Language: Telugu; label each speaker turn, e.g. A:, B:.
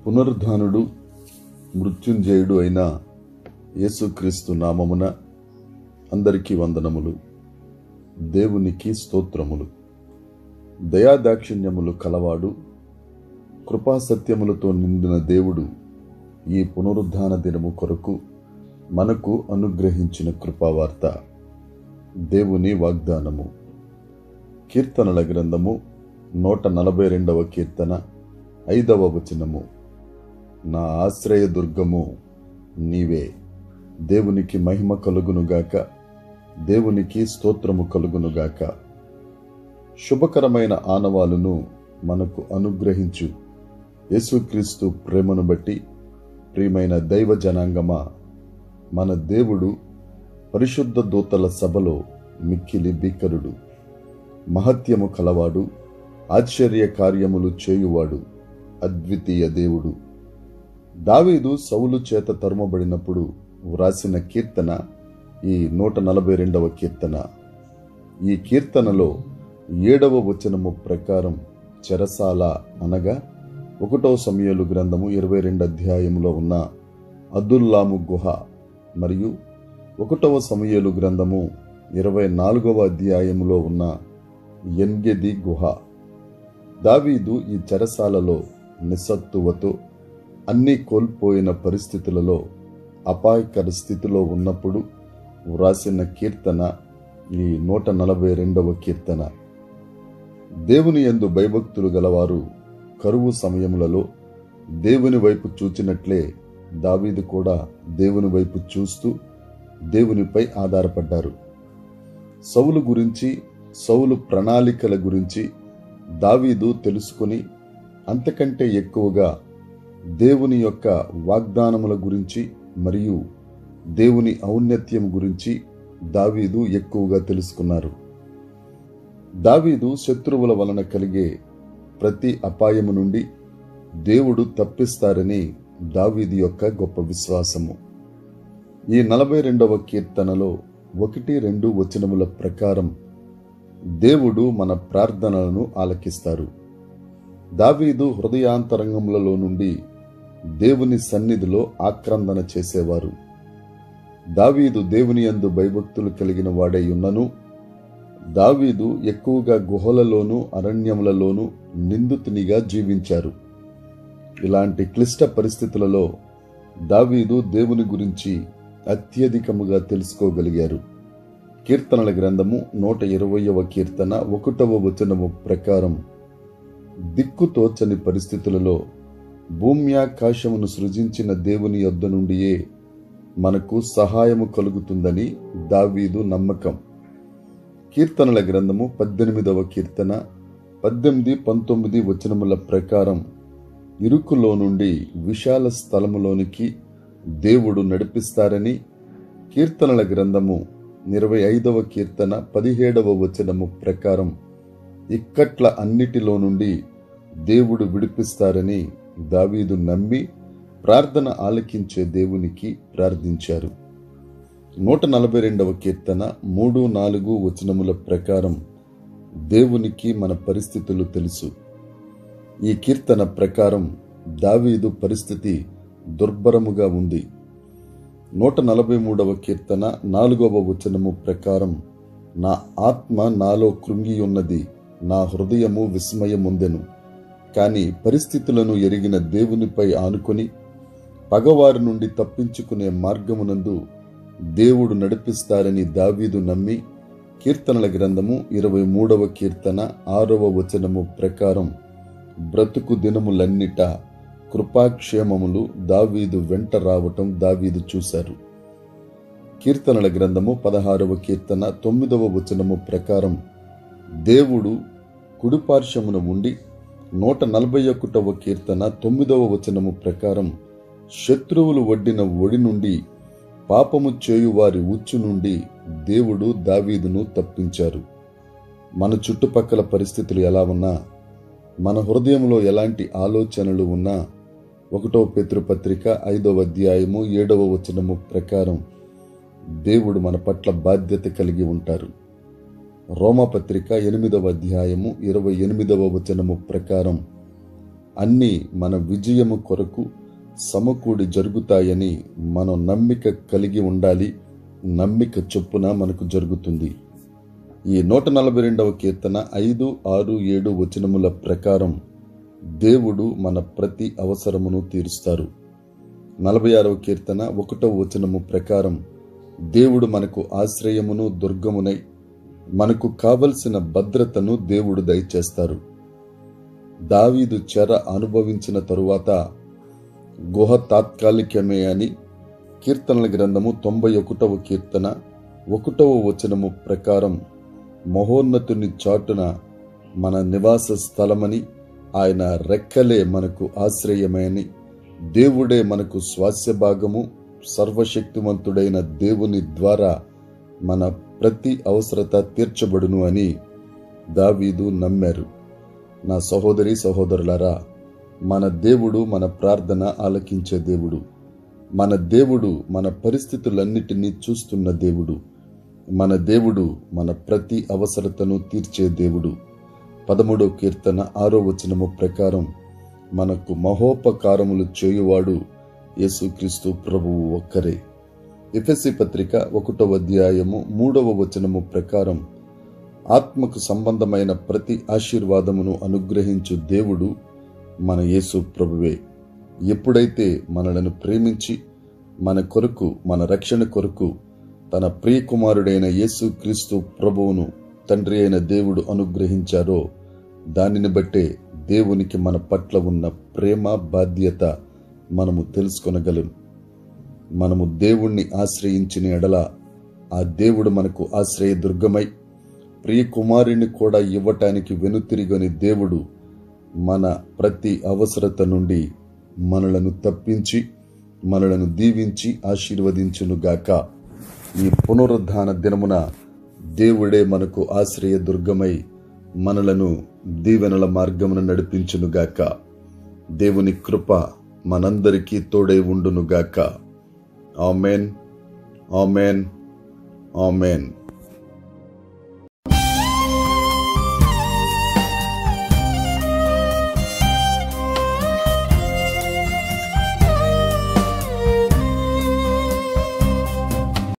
A: పునరుద్ధానుడు మృత్యుంజయుడు అయిన యేసుక్రీస్తు నామమున అందరికీ వందనములు దేవునికి స్తోత్రములు దయాదాక్షిణ్యములు కలవాడు కృపాసత్యములతో నిండిన దేవుడు ఈ పునరుద్ధాన దినము కొరకు మనకు అనుగ్రహించిన కృపావార్త దేవుని వాగ్దానము కీర్తనల గ్రంథము నూట నలభై రెండవ కీర్తన ఐదవ వచనము నా ఆశ్రయ దుర్గము నీవే దేవునికి మహిమ కలుగునుగాక దేవునికి స్తోత్రము కలుగునుగాక శుభకరమైన ఆనవాలును మనకు అనుగ్రహించు యేసుక్రీస్తు ప్రేమను బట్టి ప్రియమైన దైవ జనాంగమా మన దేవుడు పరిశుద్ధ దూతల సభలో మిక్కిలి భీకరుడు మహత్యము కలవాడు ఆశ్చర్య కార్యములు చేయువాడు అద్వితీయ దేవుడు దావీదు సౌలు చేత తరుమబడినప్పుడు వ్రాసిన కీర్తన ఈ నూట నలభై రెండవ కీర్తన ఈ కీర్తనలో ఏడవ వచనము ప్రకారం చెరసాల అనగా ఒకటో సమయలు గ్రంథము ఇరవై రెండు అధ్యాయంలో ఉన్న అదుల్లాము గుహ మరియు ఒకటవ సమయలు గ్రంథము ఇరవై నాలుగవ అధ్యాయములో ఉన్న ఎన్గెది గుహ దావీదు ఈ చెరసాలలో నిస్సత్తువతో అన్నీ కోల్పోయిన పరిస్థితులలో అపాయకర స్థితిలో ఉన్నప్పుడు వ్రాసిన కీర్తన ఈ నూట నలభై రెండవ కీర్తన దేవుని యందు భయభక్తులు గలవారు కరువు సమయములలో దేవుని వైపు చూచినట్లే దావీదు కూడా దేవుని వైపు చూస్తూ దేవునిపై ఆధారపడ్డారు సౌలు గురించి సౌలు ప్రణాళికల గురించి దావీదు తెలుసుకుని అంతకంటే ఎక్కువగా దేవుని యొక్క వాగ్దానముల గురించి మరియు దేవుని ఔన్నత్యం గురించి దావీదు ఎక్కువగా తెలుసుకున్నారు దావీదు శత్రువుల వలన కలిగే ప్రతి అపాయము నుండి దేవుడు తప్పిస్తారని దావీదు యొక్క గొప్ప విశ్వాసము ఈ నలభై రెండవ కీర్తనలో ఒకటి రెండు వచనముల ప్రకారం దేవుడు మన ప్రార్థనలను ఆలకిస్తారు దావీదు హృదయాంతరంగములలో నుండి దేవుని సన్నిధిలో ఆక్రందన చేసేవారు దావీదు దేవుని యందు భయభక్తులు కలిగిన వాడై ఉన్నను దావీదు ఎక్కువగా గుహలలోనూ అరణ్యములలోనూ నిందితునిగా జీవించారు ఇలాంటి క్లిష్ట పరిస్థితులలో దావీదు దేవుని గురించి అత్యధికముగా తెలుసుకోగలిగారు కీర్తనల గ్రంథము నూట ఇరవయవ కీర్తన ఒకటవ వచనము ప్రకారం దిక్కుతోచని పరిస్థితులలో భూమ్యాకాశమును సృజించిన దేవుని యొద్ద నుండియే మనకు సహాయము కలుగుతుందని దావీదు నమ్మకం కీర్తనల గ్రంథము పద్దెనిమిదవ కీర్తన పద్దెనిమిది పంతొమ్మిది వచనముల ప్రకారం ఇరుకులో నుండి విశాల స్థలములోనికి దేవుడు నడిపిస్తారని కీర్తనల గ్రంథము ఇరవై ఐదవ కీర్తన పదిహేడవ వచనము ప్రకారం ఇక్కట్ల అన్నిటిలో నుండి దేవుడు విడిపిస్తారని దావీదు నమ్మి ప్రార్థన ఆలకించే దేవునికి ప్రార్థించారు నూట నలభై రెండవ కీర్తన మూడు నాలుగు వచనముల ప్రకారం దేవునికి మన పరిస్థితులు తెలుసు ఈ కీర్తన ప్రకారం దావీదు పరిస్థితి దుర్భరముగా ఉంది నూట నలభై మూడవ కీర్తన నాలుగవ వచనము ప్రకారం నా ఆత్మ నాలో కృంగి ఉన్నది నా హృదయము విస్మయముందెను కాని పరిస్థితులను ఎరిగిన దేవునిపై ఆనుకొని పగవారి నుండి తప్పించుకునే మార్గమునందు దేవుడు నడిపిస్తారని దావీదు నమ్మి కీర్తనల గ్రంథము ఇరవై మూడవ కీర్తన ఆరవ వచనము ప్రకారం బ్రతుకు దినములన్నిట కృపాక్షేమములు దావీదు వెంట రావటం దావీదు చూశారు కీర్తనల గ్రంథము పదహారవ కీర్తన తొమ్మిదవ వచనము ప్రకారం దేవుడు కుడిపార్శ్వమున ఉండి నూట నలభై ఒకటవ కీర్తన తొమ్మిదవ వచనము ప్రకారం శత్రువులు వడ్డిన ఒడి నుండి పాపము చేయువారి ఉచ్చు నుండి దేవుడు దావీదును తప్పించారు మన చుట్టుపక్కల పరిస్థితులు ఎలా ఉన్నా మన హృదయంలో ఎలాంటి ఆలోచనలు ఉన్నా ఒకటో పితృపత్రిక ఐదవ అధ్యాయము ఏడవ వచనము ప్రకారం దేవుడు మన పట్ల బాధ్యత కలిగి ఉంటారు రోమపత్రిక ఎనిమిదవ అధ్యాయము ఇరవై ఎనిమిదవ వచనము ప్రకారం అన్నీ మన విజయము కొరకు సమకూడి జరుగుతాయని మనం నమ్మిక కలిగి ఉండాలి నమ్మిక చొప్పున మనకు జరుగుతుంది ఈ నూట నలభై రెండవ కీర్తన ఐదు ఆరు ఏడు వచనముల ప్రకారం దేవుడు మన ప్రతి అవసరమును తీరుస్తారు నలభై ఆరవ కీర్తన ఒకటవ వచనము ప్రకారం దేవుడు మనకు ఆశ్రయమును దుర్గమునై మనకు కావలసిన భద్రతను దేవుడు దయచేస్తారు దావీదు చెర అనుభవించిన తరువాత గుహ తాత్కాలికమే అని కీర్తనల గ్రంథము తొంభై ఒకటవ కీర్తన ఒకటవ వచనము ప్రకారం మహోన్నతుని చాటున మన నివాస స్థలమని ఆయన రెక్కలే మనకు ఆశ్రయమని దేవుడే మనకు స్వాస్య భాగము సర్వశక్తివంతుడైన దేవుని ద్వారా మన ప్రతి అవసరత తీర్చబడును అని దావీదు నమ్మారు నా సహోదరి సహోదరులారా మన దేవుడు మన ప్రార్థన ఆలకించే దేవుడు మన దేవుడు మన పరిస్థితులన్నిటినీ చూస్తున్న దేవుడు మన దేవుడు మన ప్రతి అవసరతను తీర్చే దేవుడు పదమూడో కీర్తన ఆరో వచనము ప్రకారం మనకు మహోపకారములు చేయువాడు యేసుక్రీస్తు ప్రభువు ఒక్కరే ఎఫెసి పత్రిక ఒకటవ అధ్యాయము మూడవ వచనము ప్రకారం ఆత్మకు సంబంధమైన ప్రతి ఆశీర్వాదమును అనుగ్రహించు దేవుడు మన యేసు ప్రభువే ఎప్పుడైతే మనలను ప్రేమించి మన కొరకు మన రక్షణ కొరకు తన ప్రియకుమారుడైన యేసు క్రీస్తు ప్రభువును తండ్రి అయిన దేవుడు అనుగ్రహించారో దానిని బట్టే దేవునికి మన పట్ల ఉన్న ప్రేమ బాధ్యత మనము తెలుసుకొనగలం మనము దేవుణ్ణి ఆశ్రయించిన ఎడల ఆ దేవుడు మనకు ఆశ్రయ దుర్గమై ప్రియ కుమారుని కూడా ఇవ్వటానికి వెనుతిరిగని దేవుడు మన ప్రతి అవసరత నుండి మనలను తప్పించి మనలను దీవించి ఆశీర్వదించునుగాక ఈ పునరుద్ధాన దినమున దేవుడే మనకు ఆశ్రయ దుర్గమై మనలను దీవెనల మార్గమున నడిపించునుగాక దేవుని కృప మనందరికీ తోడై ఉండునుగాక ఆమెన్ ఆమెన్ ఆమెన్